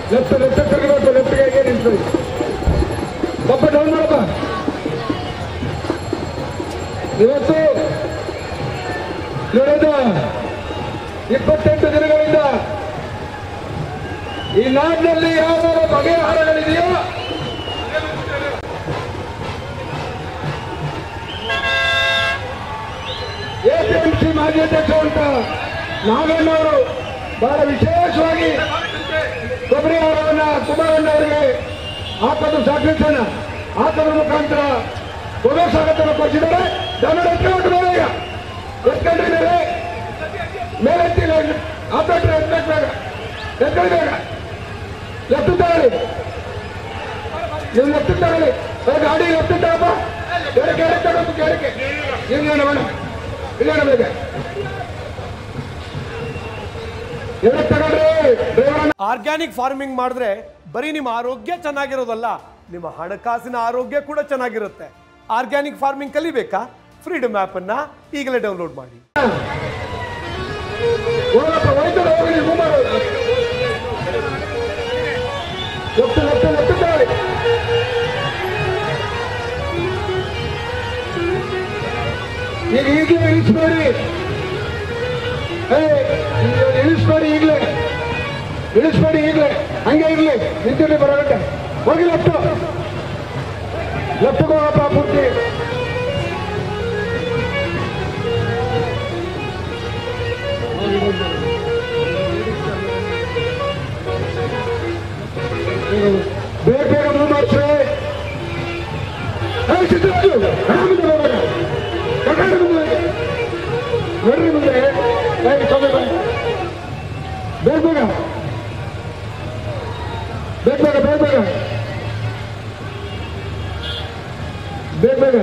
Left left ತಿರುಗಬೇಕು left ಕೈಗೆ ನಿಲ್ಸೋದು ಸ್ವಲ್ಪ ಡೌನ್ ಮಾಡಪ್ಪ ಇವತ್ತು ಕಳೆದ ಇಪ್ಪತ್ತೆಂಟು ದಿನಗಳಿಂದ ಈ ನಾಡಿನಲ್ಲಿ ಯಾವ ಬಗೆಹಾರಗಳಿದೆಯೋ ಎಪಿಎಂಸಿ ಮಾಜಿ ಅಧ್ಯಕ್ಷ ಅಂತ ನಾಗಣ್ಣ ಅವರು ಬಹಳ ವಿಶೇಷವಾಗಿ ಕೊಬ್ಬರಿ ಅವರನ್ನ ಕುಮಾರಣ್ಣ ಅವರಿಗೆ ಹಾಕೋದು ಸಾಕೃತನ ಹಾಕೋದ್ರ ಮುಖಾಂತರ ಕೊಡೋ ಸ್ವಾಗತವನ್ನು ಕೊಡಿಸಿದ್ದಾರೆ ದಮನ ಎತ್ಕೊಂಡು ಮೇಲೆ ಈಗ ಎತ್ಕೊಂಡ್ರಿ ಮೇಲೆ ಮೇಲೆ ಎತ್ತಿಲ್ಲ ಆಪರೇಟರ್ ಎತ್ತಬೇಕು ಬೇಗ ಎತ್ಕೊಳ್ಳಿ ಬೇಗ ಲೆಫ್ಟ್ ತಗೊಳ್ಳಿ ನೀವು ಲೆಫ್ಟ್ ತಗೊಳ್ಳಿ ಬೇಗ ಗಾಡಿ ಲೆಫ್ಟ್ ತಗೊಪ್ಪ ಕೆಳಗೆ ಕೆಳಗೆ ತಗೋದು ಕೆಳಗೆ ಇಲ್ಲ ಬೇಡ ಇಲ್ಲ ಬೇಗ ಎಡಕ್ಕೆ ತಗೊಳ್ರಿ ಡ್ರೈವರ್ ಆರ್ಗ್ಯಾನಿಕ್ ಫಾರ್ಮಿಂಗ್ ಮಾಡಿದ್ರೆ ಬರೀ ನಿಮ್ಮ ಆರೋಗ್ಯ ಚೆನ್ನಾಗಿರೋದಲ್ಲ ನಿಮ್ಮ ಹಣಕಾಸಿನ ಆರೋಗ್ಯ ಕೂಡ ಚೆನ್ನಾಗಿರುತ್ತೆ ಆರ್ಗ್ಯಾನಿಕ್ ಫಾರ್ಮಿಂಗ್ ಕಲಿಬೇಕಾ ಫ್ರೀಡಮ್ ಆ್ಯಪ್ ಅನ್ನ ಈಗಲೇ ಡೌನ್ಲೋಡ್ ಮಾಡಿ ಹೋಗಪ್ಪ ವೈದ್ಯರು ಹೋಗಲಿ ಮೂವ್ ಮಾಡು ಲೆಫ್ಟ್ ಲೆಫ್ಟ್ ಲೆಫ್ಟ್ ತಗೊಳ್ಳಿ ಈಗ ಈಗಲೇ ಇಳಿಸ್ಬೇಡಿ ಏ, ಈಗ ಇಳಿಸ್ಬೇಡಿ ಈಗಲೇ ಇಳಿಸ್ಬೇಡಿ ಈಗಲೇ ಹಂಗೆ ಇರ್ಲಿ ನಿಂತಿರ್ಲಿ ಬರೋಗಂಟ ಹೋಗಿ ಲೆಫ್ಟ್ ಲೆಫ್ಟ್ ಹೋಗಪ್ಪ ಪೂರ್ತಿ ಬೇಗ ಬೇಗ ಮೂವ್ ಮಾಡ್ಸಿ ಏ, ಸಿದ್ದರಾಜು, ಆರಾಮಿದೆ ಬಾಬಾ. ಕರ್ನಾಟಕ ಮುಂದೆ. ನೋಡ್ರಿ ಮುಂದೆ ಏ, ಸ್ವಾಮಿ ಬನ್ನಿ. ಬೇಗ ಬೇಗ ಬೇಗ ಬೇಗ ಬೇಗ ಬೇಗ ಬೇಗ ಬೇಗ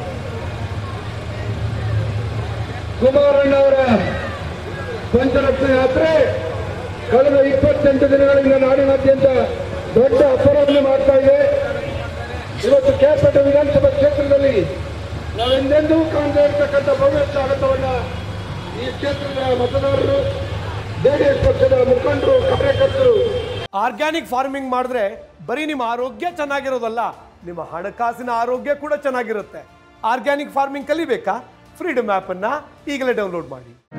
ಕುಮಾರಣ್ಣ ಅವರ ಪಂಚರತ್ನ ಯಾತ್ರೆ ಕಳೆದ ಇಪ್ಪತ್ತೆಂಟು ದಿನಗಳಿಂದ ನಾಡಿನಾದ್ಯಂತ ದೊಡ್ಡ ಅಪರಾಧನೆ ಮಾಡ್ತಾ ಇದೆ ಇವತ್ತು ಕೇರ್ಪೇಟೆ ವಿಧಾನಸಭಾ ಕ್ಷೇತ್ರದಲ್ಲಿ ನಾವೆಂದೆಂದೂ ಕಾಣದೇ ಇರತಕ್ಕಂಥ ಭವ್ಯ ಸ್ವಾಗತವನ್ನ ಈ ಕ್ಷೇತ್ರದ ಮತದಾರರು ಜೆಡಿಎಸ್ ಪಕ್ಷದ ಮುಖಂಡರು ಕಾರ್ಯಕರ್ತರು ಆರ್ಗ್ಯಾನಿಕ್ ಫಾರ್ಮಿಂಗ್ ಮಾಡಿದ್ರೆ ಬರೀ ನಿಮ್ಮ ಆರೋಗ್ಯ ಚೆನ್ನಾಗಿರೋದಲ್ಲ ನಿಮ್ಮ ಹಣಕಾಸಿನ ಆರೋಗ್ಯ ಕೂಡ ಚೆನ್ನಾಗಿರುತ್ತೆ ಆರ್ಗ್ಯಾನಿಕ್ ಫಾರ್ಮಿಂಗ್ ಕಲಿಬೇಕಾ ಫ್ರೀಡಮ್ ಆ್ಯಪ್ ಅನ್ನ ಈಗಲೇ ಡೌನ್ಲೋಡ್ ಮಾಡಿ